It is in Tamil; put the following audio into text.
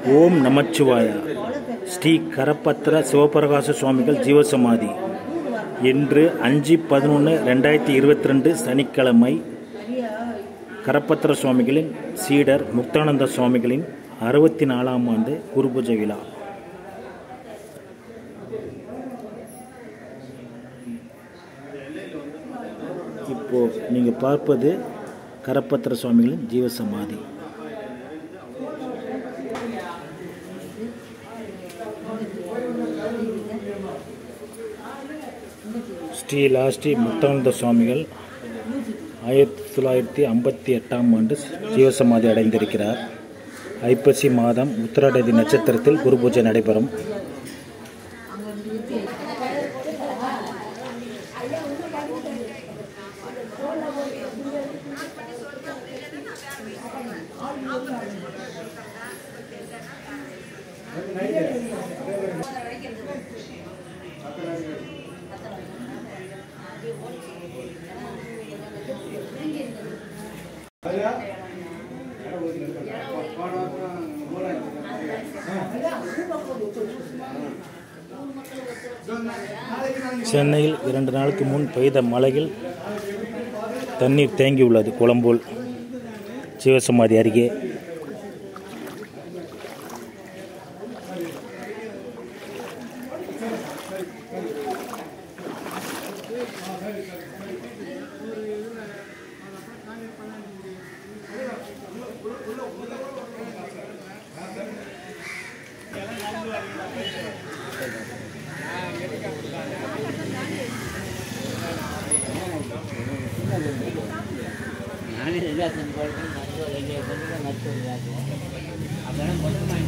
ஓம் நமச்சிவாய ஸ்ரீ கரப்பத்திர சிவபிரகாச சுவாமிகள் ஜீவசமாதி இன்று அஞ்சு பதினொன்று ரெண்டாயிரத்தி இருபத்தி ரெண்டு சனிக்கிழமை கரப்பத்திர சுவாமிகளின் சீடர் முக்தானந்த சுவாமிகளின் அறுபத்தி நாலாம் ஆண்டு குருபூஜை விழா இப்போ நீங்கள் பார்ப்பது கரப்பத்திர சுவாமிகளின் ஜீவசமாதி ஸ்ரீ லாஸ்ரீ முக்தானந்த சுவாமிகள் ஆயிரத்தி தொள்ளாயிரத்தி ஐம்பத்தி எட்டாம் ஆண்டு ஜீவசமாதி அடைந்திருக்கிறார் ஐப்பசி மாதம் உத்திராடதி நட்சத்திரத்தில் குரு பூஜை நடைபெறும் சென்னையில் இரண்டு நாளுக்கு முன் பெய்த மழையில் தண்ணீர் தேங்கியுள்ளது குளம்போல் சிவசமாதி அருகே நானே ரெடியாக செஞ்சு போடுறேன் நட்டு ரெடியாக செஞ்சு நட்டு அப்போ மொத்தமாக